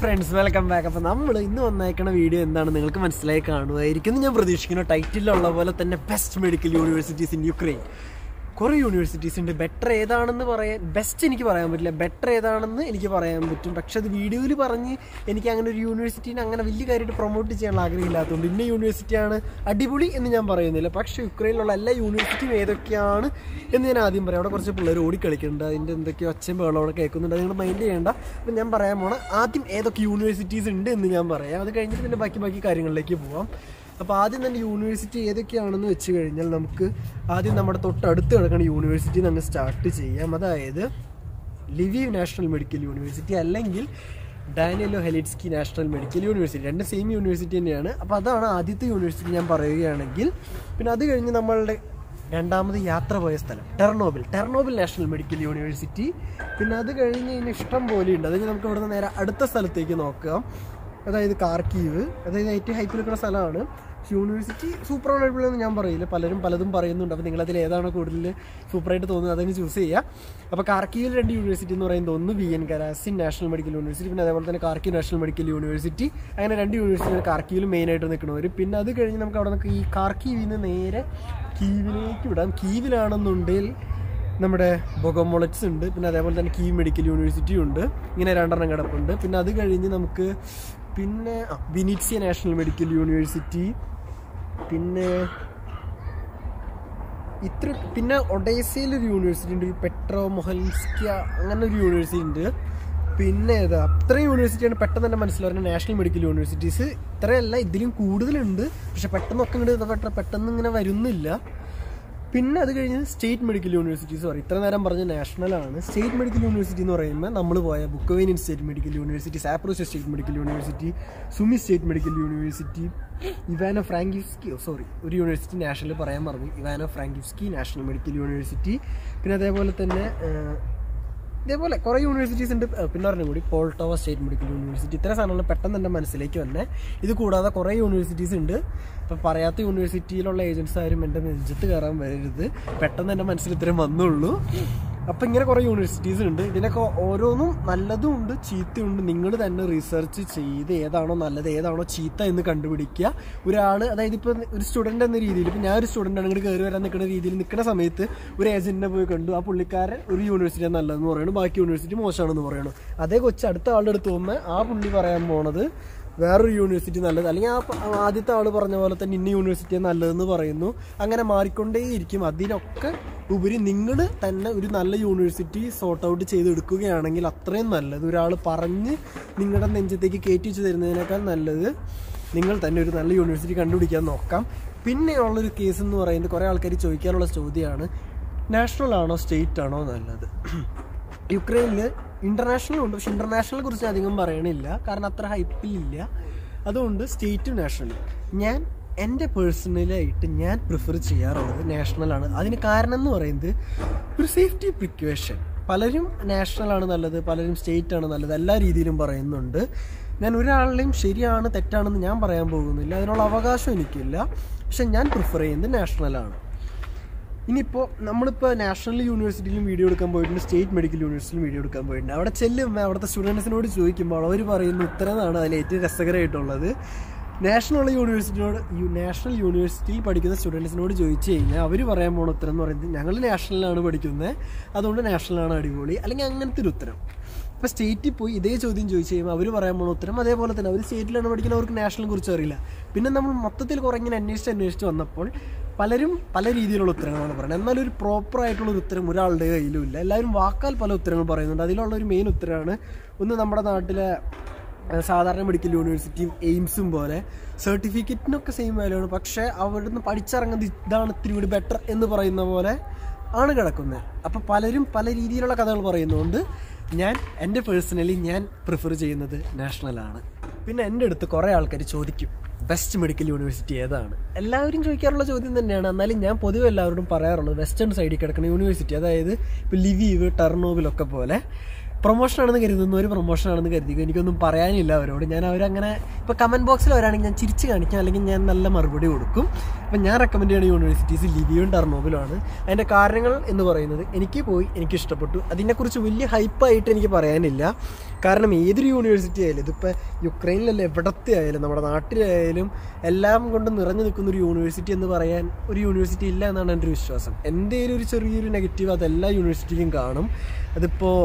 Friends welcome back അപ്പോൾ നമ്മൾ ഇന്ന് വന്നേക്കണ വീഡിയോ എന്താണ് നിങ്ങൾക്ക് മനസ്സിലായി കാണുമായിരിക്കും എന്ന് ഞാൻ പ്രതീക്ഷിക്കുന്നു ടൈറ്റിലുള്ള പോലെ തന്നെ best medical universities in Ukraine കുറേ യൂണിവേഴ്സിറ്റീസ് ഉണ്ട് ബെറ്റർ ഏതാണെന്ന് പറയാൻ ബെസ്റ്റ് എനിക്ക് പറയാൻ പറ്റില്ല ബെറ്റർ ഏതാണെന്ന് എനിക്ക് പറയാൻ പറ്റും പക്ഷെ അത് വീഡിയോയിൽ പറഞ്ഞ് എനിക്ക് അങ്ങനെ ഒരു യൂണിവേഴ്സിറ്റീനെ അങ്ങനെ വലിയ കാര്യമായിട്ട് പ്രൊമോട്ട് ചെയ്യാൻ ആഗ്രഹമില്ലാത്തതുകൊണ്ട് ഇന്ന യൂണിവേഴ്സിറ്റിയാണ് അടിപൊളി എന്ന് ഞാൻ പറയുന്നില്ല പക്ഷേ യുക്രൈനിലുള്ള എല്ലാ യൂണിവേഴ്സിറ്റിയും ഏതൊക്കെയാണ് എന്ന് ഞാൻ ആദ്യം പറയാം അവിടെ കുറച്ച് പിള്ളേർ ഓടിക്കളിക്കുന്നുണ്ട് അതിൻ്റെ എന്തൊക്കെയോ ഒച്ചയും ബഹളം അവിടെ കേൾക്കുന്നുണ്ട് അത് നിങ്ങൾ മൈൻഡ് ചെയ്യേണ്ട അപ്പം ഞാൻ പറയാൻ പോണ ആദ്യം ഏതൊക്കെ യൂണിവേഴ്സിറ്റീസ് ഉണ്ട് എന്ന് ഞാൻ പറയാം അത് കഴിഞ്ഞിട്ട് പിന്നെ ബാക്കി ബാക്കി കാര്യങ്ങളിലേക്ക് പോവാം അപ്പോൾ ആദ്യം തന്നെ യൂണിവേഴ്സിറ്റി ഏതൊക്കെയാണെന്ന് വെച്ച് കഴിഞ്ഞാൽ നമുക്ക് ആദ്യം നമ്മുടെ തൊട്ടടുത്ത് കിടക്കുന്ന യൂണിവേഴ്സിറ്റി അങ്ങ് സ്റ്റാർട്ട് ചെയ്യാം അതായത് ലിവീവ് നാഷണൽ മെഡിക്കൽ യൂണിവേഴ്സിറ്റി അല്ലെങ്കിൽ Danylo Halytsky national medical university രണ്ട് സെയിം യൂണിവേഴ്സിറ്റി തന്നെയാണ് അപ്പോൾ അതാണ് ആദ്യത്തെ യൂണിവേഴ്സിറ്റി ഞാൻ പറയുകയാണെങ്കിൽ പിന്നെ അത് കഴിഞ്ഞ് നമ്മളുടെ രണ്ടാമത് യാത്ര പോയ സ്ഥലം Ternopil Ternopil national medical university പിന്നെ അത് കഴിഞ്ഞ് ഇനി ഇഷ്ടം പോലെയുണ്ട് അത് കഴിഞ്ഞ് നമുക്ക് ഇവിടുന്ന് നേരെ അടുത്ത സ്ഥലത്തേക്ക് നോക്കാം അതായത് കാർക്കീവ് അതായത് ഏറ്റവും ഹൈപ്പിൽ നിൽക്കുന്ന സ്ഥലമാണ് യൂണിവേഴ്സിറ്റി സൂപ്പർ എന്ന് ഞാൻ പറയില്ല പലരും പലതും പറയുന്നുണ്ട് അപ്പോൾ നിങ്ങളതിൽ ഏതാണ് കൂടുതൽ സൂപ്പറായിട്ട് തോന്നുന്നത് അതങ്ങ് ചൂസ് ചെയ്യുക അപ്പോൾ കാർക്കീവിൽ രണ്ട് യൂണിവേഴ്സിറ്റി എന്ന് പറയുന്നത് ഒന്ന് V N Karazin national medical university പിന്നെ അതേപോലെ തന്നെ കാർക്കീവ് നാഷണൽ മെഡിക്കൽ യൂണിവേഴ്സിറ്റി അങ്ങനെ രണ്ട് യൂണിവേഴ്സിറ്റിയാണ് കാർക്കീവിൽ മെയിനായിട്ട് നിൽക്കുന്നവർ പിന്നെ അത് കഴിഞ്ഞ് നമുക്ക് അവിടെ നിന്ന് ഈ കാർക്കീവിൽ നിന്ന് നേരെ കീവിലേക്ക് വിടാം കീവിലാണെന്നുണ്ടെങ്കിൽ നമ്മുടെ ബൊഗമൊളറ്റ്സ് ഉണ്ട് പിന്നെ അതേപോലെ തന്നെ കീവ് മെഡിക്കൽ യൂണിവേഴ്സിറ്റി ഉണ്ട് ഇങ്ങനെ രണ്ടെണ്ണം കിടപ്പുണ്ട് പിന്നെ അത് കഴിഞ്ഞ് നമുക്ക് പിന്നെ ആ, വിനീറ്റ്സിയ നാഷണൽ മെഡിക്കൽ യൂണിവേഴ്സിറ്റി പിന്നെ ഇത്ര പിന്നെ ഒഡേസയിൽ ഒരു യൂണിവേഴ്സിറ്റി ഉണ്ട് പെട്രോ മൊഹൻസ്കിയ അങ്ങനെ ഒരു യൂണിവേഴ്സിറ്റി ഉണ്ട് പിന്നെ ഏതാ അത്രയും യൂണിവേഴ്സിറ്റിയാണ് പെട്ടെന്ന് തന്നെ മനസ്സിലാവുന്നത് നാഷണൽ മെഡിക്കൽ യൂണിവേഴ്സിറ്റീസ് ഇത്രയല്ല ഇതിലും കൂടുതലുണ്ട് പക്ഷെ പെട്ടെന്നൊക്കെ ഇങ്ങോട്ട് പെട്ടെന്ന് ഇങ്ങനെ വരുന്നില്ല പിന്നെ അത് കഴിഞ്ഞ് സ്റ്റേറ്റ് മെഡിക്കൽ യൂണിവേഴ്സിറ്റീസ് പറയും ഇത്ര നേരം പറഞ്ഞ നാഷണലാണ് സ്റ്റേറ്റ് മെഡിക്കൽ യൂണിവേഴ്സിറ്റി എന്ന് പറയുമ്പോൾ നമ്മൾ പോയ Bukovinian state medical university Zaporozhye state medical university Sumy state medical university Ivano Frankivsk sorry ഒരു യൂണിവേഴ്സിറ്റി നാഷണൽ പറയാൻ മറന്നു Ivano Frankivsk national medical university പിന്നെ അതേപോലെ തന്നെ ആ, ഇതേപോലെ കുറേ യൂണിവേഴ്സിറ്റീസ് ഉണ്ട് ഏഹ് പിന്നെ പറഞ്ഞു കൂടി പോൾട്ടോവ സ്റ്റേറ്റ് മെഡിക്കൽ യൂണിവേഴ്സിറ്റി ഇത്ര സാധനങ്ങൾ പെട്ടെന്ന് എൻ്റെ മനസ്സിലേക്ക് വന്നെ ഇത് കൂടാതെ കുറേ യൂണിവേഴ്സിറ്റീസ് ഉണ്ട് അപ്പം പറയാത്ത യൂണിവേഴ്സിറ്റിയിലുള്ള ഏജൻസ് ആരും എൻ്റെ നെഞ്ചത്ത് കയറാൻ വരരുത് പെട്ടെന്ന് എൻ്റെ മനസ്സിൽ ഇത്രയും വന്നുള്ളൂ അപ്പം ഇങ്ങനെ കുറേ യൂണിവേഴ്സിറ്റീസ് ഉണ്ട് ഇതിനൊക്കെ ഓരോന്നും നല്ലതും ഉണ്ട് ചീത്തയുണ്ട് നിങ്ങൾ തന്നെ റിസർച്ച് ചെയ്ത് ഏതാണോ നല്ലത് ഏതാണോ ചീത്ത എന്ന് കണ്ടുപിടിക്കുക ഒരാൾ അതായത് ഇപ്പോൾ ഒരു സ്റ്റുഡൻ്റ് എന്ന രീതിയിൽ ഇപ്പം ഞാൻ ഒരു സ്റ്റുഡൻ്റ് ആണ് ഇങ്ങോട്ട് കയറി വരാൻ നിൽക്കുന്ന രീതിയിൽ നിൽക്കുന്ന സമയത്ത് ഒരു ഏജന്റിനെ പോയി കണ്ടു ആ പുള്ളിക്കാരൻ ഒരു യൂണിവേഴ്സിറ്റിയാണ് നല്ലതെന്ന് പറയണു ബാക്കി യൂണിവേഴ്സിറ്റി മോശമാണെന്ന് പറയണു അതേ കൊച്ച് അടുത്ത ആളുടെ അടുത്ത് പോകുമ്പോൾ ആ പുള്ളി പറയാൻ പോണത് വേറൊരു യൂണിവേഴ്സിറ്റി നല്ലത് അല്ലെങ്കിൽ ആ പ- ആദ്യത്തെ ആൾ പറഞ്ഞ പോലെ തന്നെ ഇന്ന യൂണിവേഴ്സിറ്റിയാണ് നല്ലതെന്ന് പറയുന്നു അങ്ങനെ മാറിക്കൊണ്ടേയിരിക്കും അതിനൊക്കെ ഉപരി നിങ്ങൾ തന്നെ ഒരു നല്ല യൂണിവേഴ്സിറ്റി സോർട്ട് ഔട്ട് ചെയ്തെടുക്കുകയാണെങ്കിൽ അത്രയും നല്ലത് ഒരാൾ പറഞ്ഞ് നിങ്ങളുടെ നെഞ്ചത്തേക്ക് കയറ്റി വെച്ച് തരുന്നതിനേക്കാൾ നല്ലത് നിങ്ങൾ തന്നെ ഒരു നല്ല യൂണിവേഴ്സിറ്റി കണ്ടുപിടിക്കാൻ നോക്കാം പിന്നെയുള്ളൊരു കേസ് എന്ന് പറയുന്നത് കുറേ ആൾക്കാർ ചോദിക്കാനുള്ള ചോദ്യമാണ് നാഷണൽ ആണോ സ്റ്റേറ്റ് ആണോ നല്ലത് യുക്രൈനിൽ ഇന്റർനാഷണൽ ഉണ്ട് പക്ഷെ ഇന്റർനാഷണലെ കുറിച്ച് അധികം പറയണില്ല കാരണം അത്ര ഹൈപ്പിലില്ല അതുകൊണ്ട് സ്റ്റേറ്റും നാഷണലും ഞാൻ എൻ്റെ പേഴ്സണലായിട്ട് ഞാൻ പ്രിഫർ ചെയ്യാറുള്ളത് നാഷണലാണ് അതിന് കാരണം എന്ന് പറയുന്നത് ഒരു സേഫ്റ്റി പ്രിക്വേഷൻ പലരും നാഷണലാണ് നല്ലത് പലരും സ്റ്റേറ്റ് ആണ് നല്ലത് എല്ലാ രീതിയിലും പറയുന്നുണ്ട് ഞാൻ ഒരാളുടെയും ശരിയാണ് തെറ്റാണെന്ന് ഞാൻ പറയാൻ പോകുന്നില്ല അതിനുള്ള അവകാശം എനിക്കില്ല പക്ഷെ ഞാൻ പ്രിഫർ ചെയ്യുന്നത് നാഷണലാണ് ഇനിയിപ്പോൾ നമ്മളിപ്പോൾ നാഷണൽ യൂണിവേഴ്സിറ്റിയിലും വീഡിയോ എടുക്കാൻ പോയിട്ടുണ്ട് സ്റ്റേറ്റ് മെഡിക്കൽ യൂണിവേഴ്സിറ്റിയിലും വീഡിയോ എടുക്കാൻ പോയിട്ടുണ്ട് അവിടെ ചെല്ലുമ്പോൾ അവിടുത്തെ സ്റ്റുഡൻസിനോട് ചോദിക്കുമ്പോൾ അവർ പറയുന്ന ഉത്തരമാണ് അതിൽ ഏറ്റവും രസകരമായിട്ടുള്ളത് നാഷണൽ യൂണിവേഴ്സിറ്റിയോട് യു- നാഷണൽ യൂണിവേഴ്സിറ്റിയിൽ പഠിക്കുന്ന സ്റ്റുഡൻസിനോട് ചോദിച്ചു കഴിഞ്ഞാൽ അവർ പറയാൻ പോണ ഉത്തരം എന്ന് പറയുന്നത് ഞങ്ങൾ നാഷണലിലാണ് പഠിക്കുന്നത് അതുകൊണ്ട് നാഷണലാണ് അടിപൊളി അല്ലെങ്കിൽ അങ്ങനത്തെ ഒരു ഉത്തരം ഇപ്പോൾ സ്റ്റേറ്റിൽ പോയി ഇതേ ചോദ്യം ചോദിച്ചു കഴിയുമ്പോൾ അവർ പറയാൻ പോണ ഉത്തരം അതേപോലെ തന്നെ അവർ സ്റ്റേറ്റിലാണ് പഠിക്കുന്നത് അവർക്ക് നാഷണലിനെ കുറിച്ച് അറിയില്ല പിന്നെ നമ്മൾ മൊത്തത്തിൽ കുറേ ഇങ്ങനെ അന്വേഷിച്ച് അന്വേഷിച്ച് വന്നപ്പോൾ പലരും പല രീതിയിലുള്ള ഉത്തരങ്ങളാണ് പറയുന്നത് എന്നാൽ ഒരു പ്രോപ്പർ ആയിട്ടുള്ള ഒരു ഉത്തരം ഒരാളുടെ കയ്യിലും ഇല്ല എല്ലാവരും വാക്കാൽ പല ഉത്തരങ്ങൾ പറയുന്നുണ്ട് അതിലുള്ള ഒരു മെയിൻ ഉത്തരമാണ് ഒന്ന് നമ്മുടെ നാട്ടിലെ ഏഹ്, സാധാരണ മെഡിക്കൽ യൂണിവേഴ്സിറ്റിയും എയിംസും പോലെ സർട്ടിഫിക്കറ്റിനൊക്കെ സെയിം വാല്യൂ ആണ് പക്ഷേ അവിടുന്ന് പഠിച്ചിറങ്ങുന്നത് ഇതാണ് ഇത്തിരി കൂടി ബെറ്റർ എന്ന് പറയുന്ന പോലെ ആണ് കിടക്കുന്നത് അപ്പോൾ പലരും പല രീതിയിലുള്ള കഥകൾ പറയുന്നതുകൊണ്ട് ഞാൻ എൻ്റെ പേഴ്സണലി ഞാൻ പ്രിഫർ ചെയ്യുന്നത് നാഷണലാണ് പിന്നെ എൻ്റെ അടുത്ത് കുറേ ആൾക്കാർ ചോദിക്കും ബെസ്റ്റ് മെഡിക്കൽ യൂണിവേഴ്സിറ്റി ഏതാണ് എല്ലാവരും ചോദിക്കാറുള്ള ചോദ്യം തന്നെയാണ് എന്നാലും ഞാൻ പൊതുവെ എല്ലാവരോടും പറയാറുള്ളത് വെസ്റ്റേൺ സൈഡിൽ കിടക്കുന്ന യൂണിവേഴ്സിറ്റി അതായത് ഇപ്പോൾ ലിവീവ് ടെർണോവിലൊക്കെ പോലെ പ്രൊമോഷൻ ആണെന്ന് കരുതുന്നവർ പ്രൊമോഷൻ ആണെന്ന് കരുതി എനിക്കൊന്നും പറയാനില്ല അവരോട് ഞാൻ അവരങ്ങനെ ഇപ്പോൾ കമൻറ്റ് ബോക്സിൽ വരാണെങ്കിൽ ഞാൻ ചിരിച്ച് കാണിക്കാം അല്ലെങ്കിൽ ഞാൻ നല്ല മറുപടി കൊടുക്കും അപ്പം ഞാൻ റെക്കമെൻഡ് ചെയ്യുന്ന യൂണിവേഴ്സിറ്റീസ് ലിവിയും ടർണോബിലുമാണ് അതിൻ്റെ കാരണങ്ങൾ എന്ന് പറയുന്നത് എനിക്ക് പോയി എനിക്ക് ഇഷ്ടപ്പെട്ടു അതിനെക്കുറിച്ച് വലിയ ഹൈപ്പായിട്ട് എനിക്ക് പറയാനില്ല കാരണം ഏതൊരു യൂണിവേഴ്സിറ്റി ആയാലും ഇതിപ്പോൾ യുക്രൈനിലല്ല എവിടത്തെ ആയാലും നമ്മുടെ നാട്ടിലായാലും എല്ലാം കൊണ്ട് നിറഞ്ഞു നിൽക്കുന്ന ഒരു യൂണിവേഴ്സിറ്റി എന്ന് പറയാൻ ഒരു യൂണിവേഴ്സിറ്റി ഇല്ല എന്നാണ് എൻ്റെ ഒരു വിശ്വാസം എൻ്റെ ഒരു ചെറിയൊരു നെഗറ്റീവ് അത് എല്ലാ യൂണിവേഴ്സിറ്റിയിലും കാണും അതിപ്പോൾ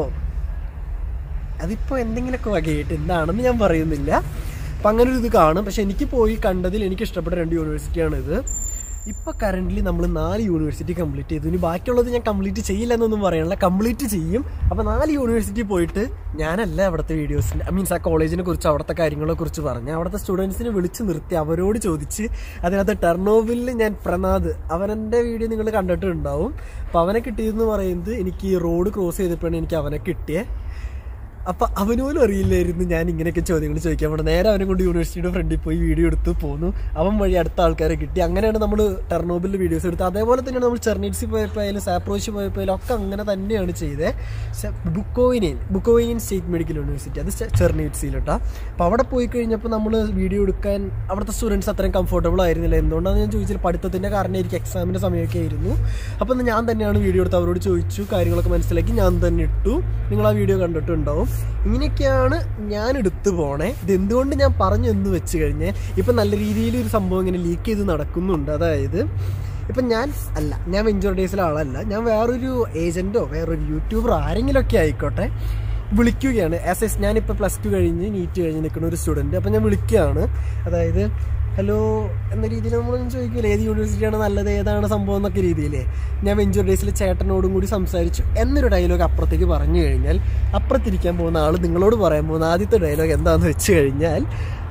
അതിപ്പോൾ എന്തെങ്കിലുമൊക്കെ വകയായിട്ട് എന്താണെന്ന് ഞാൻ പറയുന്നില്ല അപ്പം അങ്ങനെ ഒരു ഇത് കാണും പക്ഷെ എനിക്ക് പോയി കണ്ടതിൽ എനിക്ക് ഇഷ്ടപ്പെട്ട രണ്ട് യൂണിവേഴ്സിറ്റിയാണ് ഇത് ഇപ്പോൾ കറൻ്റ്ലി നമ്മൾ നാല് യൂണിവേഴ്സിറ്റി കംപ്ലീറ്റ് ചെയ്തു ഇനി ബാക്കിയുള്ളത് ഞാൻ കംപ്ലീറ്റ് ചെയ്യില്ല എന്നൊന്നും പറയാനില്ല കംപ്ലീറ്റ് ചെയ്യും അപ്പോൾ നാല് യൂണിവേഴ്സിറ്റി പോയിട്ട് ഞാനല്ല അവിടുത്തെ വീഡിയോസിൻ്റെ ഐ മീൻസ് ആ കോളേജിനെ കുറിച്ച് അവിടുത്തെ കാര്യങ്ങളെ കുറിച്ച് പറഞ്ഞ് അവിടുത്തെ സ്റ്റുഡൻസിനെ വിളിച്ച് നിർത്തി അവരോട് ചോദിച്ച് അതിനകത്ത് ടെർണോവിലിൽ ഞാൻ പ്രനാദ് അവനെൻ്റെ വീഡിയോ നിങ്ങൾ കണ്ടിട്ടുണ്ടാവും അപ്പോൾ അവനെ കിട്ടിയതെന്ന് പറയുന്നത് എനിക്ക് ഈ റോഡ് ക്രോസ് ചെയ്തപ്പോഴാണ് എനിക്ക് അവനെ കിട്ടിയത് അപ്പൊ അവന് പോലും അറിയില്ലായിരുന്നു ഞാൻ ഇങ്ങനെയൊക്കെ ചോദ്യങ്ങൾ ചോദിക്കാൻ പോണത് നേരെ അവനെ കൊണ്ട് യൂണിവേഴ്സിറ്റിയുടെ ഫ്രണ്ടിൽ പോയി വീഡിയോ എടുത്ത് പോന്നു അവൻ വഴി അടുത്ത ആൾക്കാരെ കിട്ടി അങ്ങനെയാണ് നമ്മൾ ടെർണോബിളിൽ വീഡിയോസ് എടുത്തത് അതേപോലെ തന്നെയാണ് നമ്മൾ ചെർണീറ്റ്സി പോയപ്പോയാലും സാപ്രോച്ച് പോയപ്പോയാലും ഒക്കെ അങ്ങനെ തന്നെയാണ് ചെയ്തത് Bukovinian Bukovinian state medical university അത് ചെർണീറ്റ്സിയിലിട്ടാ അപ്പോൾ അവിടെ പോയി കഴിഞ്ഞപ്പോൾ നമ്മൾ വീഡിയോ എടുക്കാൻ അവിടുത്തെ സ്റ്റുഡൻസ് അത്രയും കംഫർട്ടബിൾ ആയിരുന്നില്ല എന്തുകൊണ്ടാണെന്ന് ഞാൻ ചോദിച്ചാൽ പഠിത്തത്തിൻ്റെ കാരണമായിരിക്കും എക്സാമിൻ്റെ സമയമൊക്കെ ആയിരുന്നു അപ്പോൾ ഒന്ന് ഞാൻ തന്നെയാണ് വീഡിയോ എടുത്ത് അവരോട് ചോദിച്ചു കാര്യങ്ങളൊക്കെ മനസ്സിലാക്കി ഞാൻ തന്നെ ഇട്ടു നിങ്ങൾ ആ വീഡിയോ കണ്ടിട്ടുണ്ടാവും ഇങ്ങനെയൊക്കെയാണ് ഞാൻ എടുത്തു പോണേ ഇത് എന്തുകൊണ്ട് ഞാൻ പറഞ്ഞു എന്ന് വെച്ച് കഴിഞ്ഞാൽ ഇപ്പം നല്ല രീതിയിൽ ഒരു സംഭവം ഇങ്ങനെ ലീക്ക് ചെയ്ത് നടക്കുന്നുണ്ട് അതായത് ഇപ്പം ഞാൻ അല്ല ഞാൻ വെഞ്ചർ ഡേയ്സിലെ ആളല്ല ഞാൻ വേറൊരു ഏജൻറ്റോ വേറൊരു യൂട്യൂബർ ആരെങ്കിലുമൊക്കെ ആയിക്കോട്ടെ വിളിക്കുകയാണ് ആസ് എസ് ഞാനിപ്പോൾ പ്ലസ് ടു കഴിഞ്ഞ് നീറ്റ് കഴിഞ്ഞ് നിൽക്കുന്ന ഒരു സ്റ്റുഡൻറ്റ് അപ്പം ഞാൻ വിളിക്കുകയാണ് അതായത് ഹലോ എന്ന രീതിയിൽ നമ്മൾ ചോദിക്കില്ല ഏത് യൂണിവേഴ്സിറ്റിയാണ് നല്ലത് ഏതാണ് സംഭവം എന്നൊക്കെ രീതിയിലേ ഞാൻ വെഞ്ചർ ഡേയ്സിൽ ചേട്ടനോടും കൂടി സംസാരിച്ചു എന്നൊരു ഡയലോഗ് അപ്പുറത്തേക്ക് പറഞ്ഞു കഴിഞ്ഞാൽ അപ്പുറത്തിരിക്കാൻ പോകുന്ന ആൾ നിങ്ങളോട് പറയാൻ പോകുന്ന ആദ്യത്തെ ഡയലോഗ് എന്താണെന്ന് വെച്ച് കഴിഞ്ഞാൽ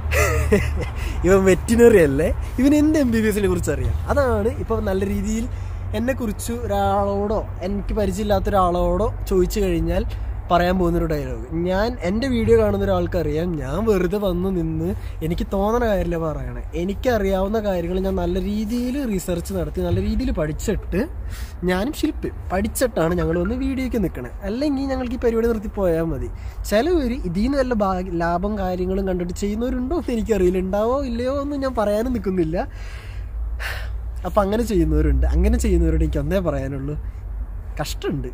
ഇവൻ വെറ്റിനറി അല്ലേ ഇവൻ എന്ത് എം ബി ബി എസിനെ കുറിച്ച് അറിയാം അതാണ് ഇപ്പം നല്ല രീതിയിൽ എന്നെക്കുറിച്ച് ഒരാളോടോ എനിക്ക് പരിചയമില്ലാത്ത ഒരാളോടോ ചോദിച്ചു കഴിഞ്ഞാൽ പറയാൻ പോകുന്നൊരു ഡയലോഗ് ഞാൻ എൻ്റെ വീഡിയോ കാണുന്ന ഒരാൾക്കറിയാം ഞാൻ വെറുതെ വന്ന് നിന്ന് എനിക്ക് തോന്നണ കാര്യമില്ല പറയണേ എനിക്കറിയാവുന്ന കാര്യങ്ങൾ ഞാൻ നല്ല രീതിയിൽ റിസർച്ച് നടത്തി നല്ല രീതിയിൽ പഠിച്ചിട്ട് ഞാനും ശില്പി പഠിച്ചിട്ടാണ് ഞങ്ങൾ വന്ന് വീഡിയോയ്ക്ക് നിൽക്കണേ അല്ലെങ്കിൽ ഞങ്ങൾക്ക് ഈ പരിപാടി നിർത്തി പോയാൽ മതി ചിലവർ ഇതിൽ നിന്ന് വല്ല ഭാ ലാഭം കാര്യങ്ങളും കണ്ടിട്ട് ചെയ്യുന്നവരുണ്ടോ എന്ന് എനിക്കറിയില്ല ഉണ്ടാവോ ഇല്ലയോ എന്ന് ഞാൻ പറയാനും നിൽക്കുന്നില്ല അപ്പം അങ്ങനെ ചെയ്യുന്നവരുണ്ട് അങ്ങനെ ചെയ്യുന്നവരോട് എനിക്ക് ഒന്നേ പറയാനുള്ളൂ കഷ്ടമുണ്ട്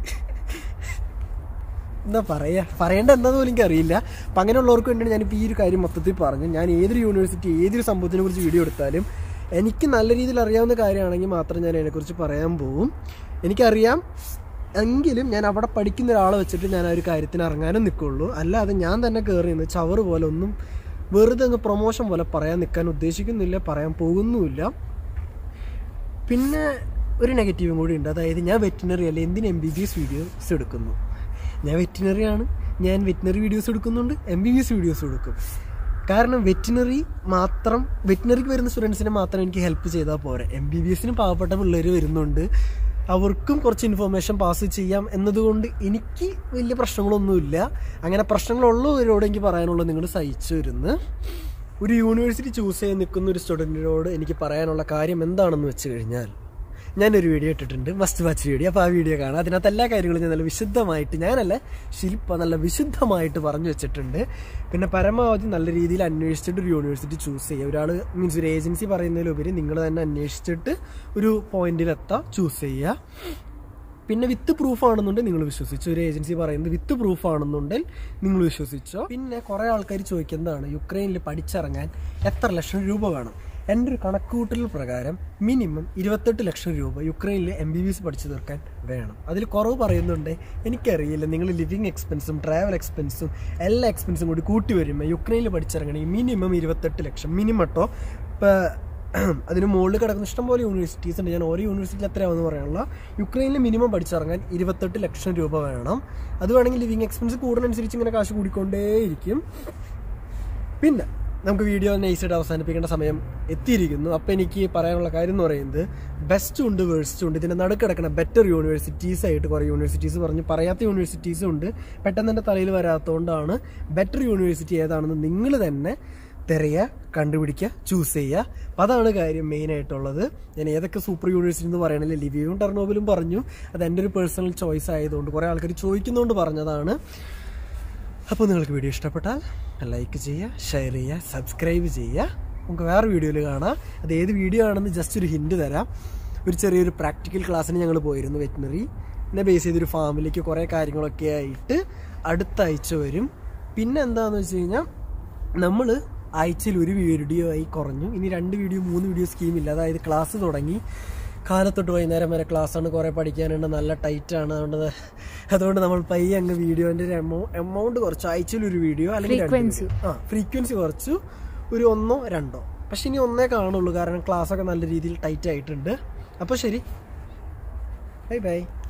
എന്താ പറയുക പറയേണ്ട എന്താന്ന് പോലും എനിക്കറിയില്ല അപ്പം അങ്ങനെയുള്ളവർക്ക് വേണ്ടിയാണ് ഞാനിപ്പോൾ ഈ ഒരു കാര്യം മൊത്തത്തിൽ പറഞ്ഞു ഞാൻ ഏതൊരു യൂണിവേഴ്സിറ്റി ഏതൊരു സംഭവത്തിനെ കുറിച്ച് വീഡിയോ എടുത്താലും എനിക്ക് നല്ല രീതിയിൽ അറിയാവുന്ന കാര്യമാണെങ്കിൽ മാത്രം ഞാൻ അതിനെക്കുറിച്ച് പറയാൻ പോവും എനിക്കറിയാം എങ്കിലും ഞാൻ അവിടെ പഠിക്കുന്ന ഒരാളെ വെച്ചിട്ട് ഞാൻ ആ ഒരു കാര്യത്തിന് ഇറങ്ങാനും നിൽക്കുള്ളൂ അല്ലാതെ ഞാൻ തന്നെ കയറി നിന്ന് ചവറ് പോലെ ഒന്നും വെറുതെ അങ്ങ് പ്രൊമോഷൻ പോലെ പറയാൻ നിൽക്കാൻ ഉദ്ദേശിക്കുന്നില്ല പറയാൻ പോകുന്നുമില്ല പിന്നെ ഒരു നെഗറ്റീവും കൂടി ഉണ്ട് അതായത് ഞാൻ വെറ്റിനറി അല്ല എന്തിന് M B B S videos എടുക്കുന്നു ഞാൻ വെറ്റിനറി ആണ് ഞാൻ വെറ്റിനറി വീഡിയോസ് എടുക്കുന്നുണ്ട് M B B S videos എടുക്കും കാരണം വെറ്റിനറി മാത്രം വെറ്റിനറിക്ക് വരുന്ന സ്റ്റുഡൻസിനെ മാത്രം എനിക്ക് ഹെൽപ്പ് ചെയ്താൽ പോരെ എം ബി ബി എസിന് പാവപ്പെട്ട പിള്ളേർ വരുന്നുണ്ട് അവർക്കും കുറച്ച് ഇൻഫർമേഷൻ പാസ് ചെയ്യാം എന്നതുകൊണ്ട് എനിക്ക് വലിയ പ്രശ്നങ്ങളൊന്നുമില്ല അങ്ങനെ പ്രശ്നങ്ങളുള്ളവരോട് എനിക്ക് പറയാനുള്ളത് നിങ്ങൾ സഹിച്ചു വരുന്നു ഒരു യൂണിവേഴ്സിറ്റി ചൂസ് ചെയ്യാൻ നിൽക്കുന്ന ഒരു സ്റ്റുഡൻറ്റിനോട് എനിക്ക് പറയാനുള്ള കാര്യം എന്താണെന്ന് വെച്ച് കഴിഞ്ഞാൽ ഞാനൊരു വീഡിയോ ഇട്ടിട്ടുണ്ട് മസ്റ്റ് വാച്ച് വീഡിയോ അപ്പോൾ ആ വീഡിയോ കാണാം അതിനകത്ത് എല്ലാ കാര്യങ്ങളും ഞാൻ നല്ല വിശുദ്ധമായിട്ട് ഞാനല്ല ശില്പ നല്ല വിശുദ്ധമായിട്ട് പറഞ്ഞു വെച്ചിട്ടുണ്ട് പിന്നെ പരമാവധി നല്ല രീതിയിൽ അന്വേഷിച്ചിട്ട് ഒരു യൂണിവേഴ്സിറ്റി ചൂസ് ചെയ്യുക ഒരാൾ മീൻസ് ഒരു ഏജൻസി പറയുന്നതിലുപരി നിങ്ങൾ തന്നെ അന്വേഷിച്ചിട്ട് ഒരു പോയിന്റിലെത്താം ചൂസ് ചെയ്യുക പിന്നെ വിത്ത് പ്രൂഫ് ആണെന്നുണ്ടെങ്കിൽ നിങ്ങൾ വിശ്വസിച്ചു ഒരു ഏജൻസി പറയുന്നത് വിത്ത് പ്രൂഫ് ആണെന്നുണ്ടെങ്കിൽ നിങ്ങൾ വിശ്വസിച്ചോ പിന്നെ കുറേ ആൾക്കാർ ചോദിക്കുന്നതാണ് യുക്രൈനിൽ പഠിച്ചിറങ്ങാൻ എത്ര ലക്ഷം രൂപ വേണം എൻ്റെ ഒരു കണക്കുകൂട്ടൽ പ്രകാരം മിനിമം ഇരുപത്തെട്ട് ലക്ഷം രൂപ യുക്രൈനിൽ എം ബി ബി എസ് പഠിച്ചു തീർക്കാൻ വേണം അതിൽ കുറവ് പറയുന്നുണ്ട് എനിക്കറിയില്ല നിങ്ങൾ ലിവിങ് എക്സ്പെൻസും ട്രാവൽ എക്സ്പെൻസും എല്ലാ എക്സ്പെൻസും കൂടി കൂട്ടി വരുമ്പോൾ യുക്രൈനിൽ പഠിച്ചിറങ്ങണമെങ്കിൽ മിനിമം ഇരുപത്തെട്ട് ലക്ഷം മിനിമം കേട്ടോ ഇപ്പോൾ അതിന് മുകളിൽ കിടക്കുന്ന ഇഷ്ടംപോലെ യൂണിവേഴ്സിറ്റീസ് ഉണ്ട് ഞാൻ ഓരോ യൂണിവേഴ്സിറ്റിയിൽ എത്രയാണെന്ന് പറയാനുള്ള യുക്രൈനിൽ മിനിമം പഠിച്ചിറങ്ങാൻ ഇരുപത്തെട്ട് ലക്ഷം രൂപ വേണം അത് വേണമെങ്കിൽ ലിവിങ് എക്സ്പെൻസ് കൂടുന്നതനുസരിച്ച് ഇങ്ങനെ കാശ് കൂടിക്കൊണ്ടേയിരിക്കും പിന്നെ നമുക്ക് വീഡിയോ നൈസായിട്ട് അവസാനിപ്പിക്കേണ്ട സമയം എത്തിയിരിക്കുന്നു അപ്പോൾ എനിക്ക് പറയാനുള്ള കാര്യം എന്ന് പറയുന്നത് ബെസ്റ്റ് ഉണ്ട് വേഴ്സ്റ്റ് ഉണ്ട് ഇതിൻ്റെ നടുക്കിടക്കുന്ന ബെറ്റർ യൂണിവേഴ്സിറ്റീസ് ആയിട്ട് കുറേ യൂണിവേഴ്സിറ്റീസ് പറഞ്ഞ് പറയാത്ത യൂണിവേഴ്സിറ്റീസും ഉണ്ട് പെട്ടെന്ന് എൻ്റെ തലയിൽ വരാത്തതുകൊണ്ടാണ് ബെറ്റർ യൂണിവേഴ്സിറ്റി ഏതാണെന്ന് നിങ്ങൾ തന്നെ തിരയുക കണ്ടുപിടിക്കുക ചൂസ് ചെയ്യുക അപ്പം അതാണ് കാര്യം മെയിനായിട്ടുള്ളത് ഞാൻ ഏതൊക്കെ സൂപ്പർ യൂണിവേഴ്സിറ്റി എന്ന് പറയണില്ല ലിവിയും ടർണോബിലും പറഞ്ഞു അത് എൻ്റെ ഒരു പേഴ്സണൽ ചോയ്സ് ആയതുകൊണ്ട് കുറേ ആൾക്കാർ ചോദിക്കുന്നതുകൊണ്ട് പറഞ്ഞതാണ് അപ്പോൾ നിങ്ങൾക്ക് വീഡിയോ ഇഷ്ടപ്പെട്ടാൽ ലൈക്ക് ചെയ്യുക ഷെയർ ചെയ്യുക സബ്സ്ക്രൈബ് ചെയ്യുക നമുക്ക് വേറെ വീഡിയോയിൽ കാണാം അത് ഏത് വീഡിയോ ആണെന്ന് ജസ്റ്റ് ഒരു ഹിൻഡ് തരാം ഒരു ചെറിയൊരു പ്രാക്ടിക്കൽ ക്ലാസ്സിന് ഞങ്ങൾ പോയിരുന്നു വെറ്റിനറി എന്നെ ബേസ് ചെയ്തൊരു ഫാമിലേക്ക് കുറേ കാര്യങ്ങളൊക്കെ ആയിട്ട് അടുത്ത ആഴ്ച വരും പിന്നെ എന്താണെന്ന് വെച്ച് കഴിഞ്ഞാൽ നമ്മൾ ആഴ്ചയിൽ ഒരു വീഡിയോ ആയി കുറഞ്ഞു ഇനി രണ്ട് വീഡിയോ മൂന്ന് വീഡിയോ സ്കീമില്ല അതായത് ക്ലാസ് തുടങ്ങി കാലത്തൊട്ട് വൈകുന്നേരം വരെ ക്ലാസ്സാണ് കുറേ പഠിക്കാനുണ്ട് നല്ല ടൈറ്റാണ് അതുകൊണ്ട് അതുകൊണ്ട് നമ്മൾ പയ്യെ അങ്ങ് വീഡിയോൻ്റെ ഒരു എമൗണ്ട് കുറച്ച് ആഴ്ചയിൽ ഒരു വീഡിയോ അല്ലെങ്കിൽ രണ്ട് Frequency. video. ആ ഫ്രീക്വൻസി കുറച്ചു ഒരു ഒന്നോ രണ്ടോ പക്ഷെ ഇനി ഒന്നേ കാണുള്ളൂ കാരണം ക്ലാസ്സൊക്കെ നല്ല രീതിയിൽ ടൈറ്റ് ആയിട്ടുണ്ട് അപ്പോൾ ശരി ബൈ ബൈ